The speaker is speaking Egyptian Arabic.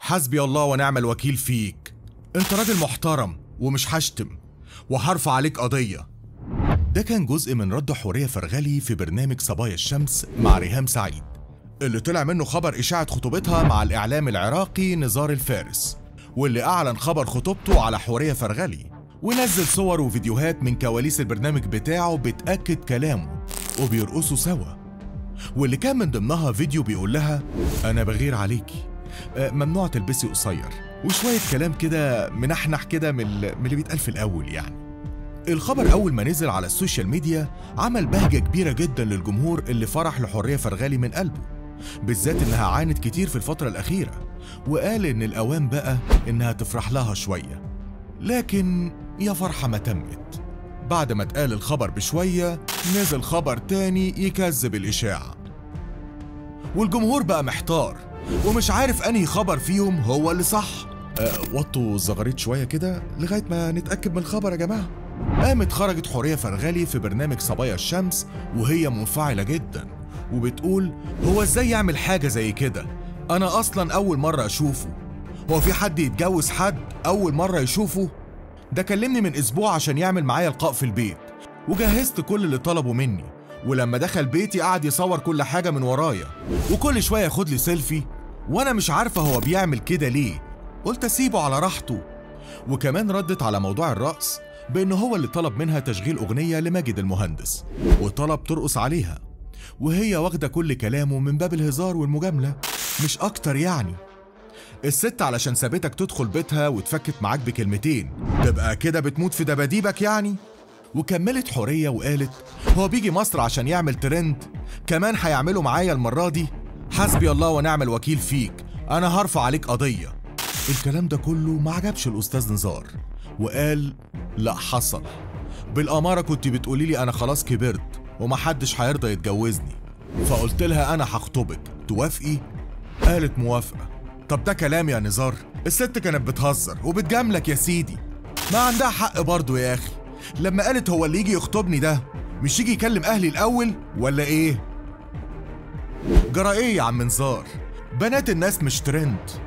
حسبي الله ونعم الوكيل فيك انت راجل محترم ومش هشتم وهرفع عليك قضية ده كان جزء من رد حورية فرغلي في برنامج صبايا الشمس مع ريهام سعيد اللي طلع منه خبر إشاعة خطوبتها مع الإعلام العراقي نزار الفارس واللي أعلن خبر خطوبته على حورية فرغلي ونزل صور وفيديوهات من كواليس البرنامج بتاعه بتأكد كلامه وبيرقصوا سوا واللي كان من ضمنها فيديو بيقول لها أنا بغير عليكي آه، ممنوع تلبسي قصير وشوية كلام كده منحنح كده من ال- من اللي بيتقال في الأول يعني الخبر أول ما نزل على السوشيال ميديا عمل بهجة كبيرة جدا للجمهور اللي فرح لحرية فرغالي من قلبه بالذات إنها عانت كتير في الفترة الأخيرة وقال إن الأوان بقى إنها تفرح لها شوية لكن يا فرحة ما تمت بعد ما اتقال الخبر بشوية نزل خبر تاني يكذب الإشاعة والجمهور بقى محتار ومش عارف أنهي خبر فيهم هو اللي صح أه وطوا الزغاريت شوية كده لغاية ما نتأكد من الخبر يا جماعة قامت خرجت حورية فرغلي في برنامج صبايا الشمس وهي منفعلة جدا وبتقول هو ازاي يعمل حاجة زي كده أنا أصلا أول مرة أشوفه هو في حد يتجوز حد أول مرة يشوفه ده كلمني من أسبوع عشان يعمل معايا لقاء في البيت وجهزت كل اللي طلبه مني ولما دخل بيتي قعد يصور كل حاجة من ورايا وكل شوية ياخد لي سيلفي وأنا مش عارفة هو بيعمل كده ليه قلت أسيبه على راحته وكمان ردت على موضوع الرقص بأنه هو اللي طلب منها تشغيل أغنية لماجد المهندس وطلب ترقص عليها وهي واخدة كل كلامه من باب الهزار والمجاملة مش أكتر يعني الست علشان سابتك تدخل بيتها وتفكت معاك بكلمتين تبقى كده بتموت في دباديبك يعني وكملت حورية وقالت هو بيجي مصر عشان يعمل ترند كمان هيعملوا معايا المرة دي حسبي الله ونعم الوكيل فيك أنا هرفع عليك قضية الكلام ده كله ما عجبش الأستاذ نزار وقال لا حصل بالأمارة كنت بتقولي لي أنا خلاص كبرت ومحدش هيرضى يتجوزني فقلت لها أنا هخطبك توافقي؟ قالت موافقة طب ده كلام يا نزار الست كانت بتهزر وبتجاملك يا سيدي ما عندها حق برضه يا أخي لما قالت هو اللي يجي يخطبني ده مش يجي يكلم أهلي الأول ولا إيه؟ جرى إيه يا عم نزار؟ بنات الناس مش ترند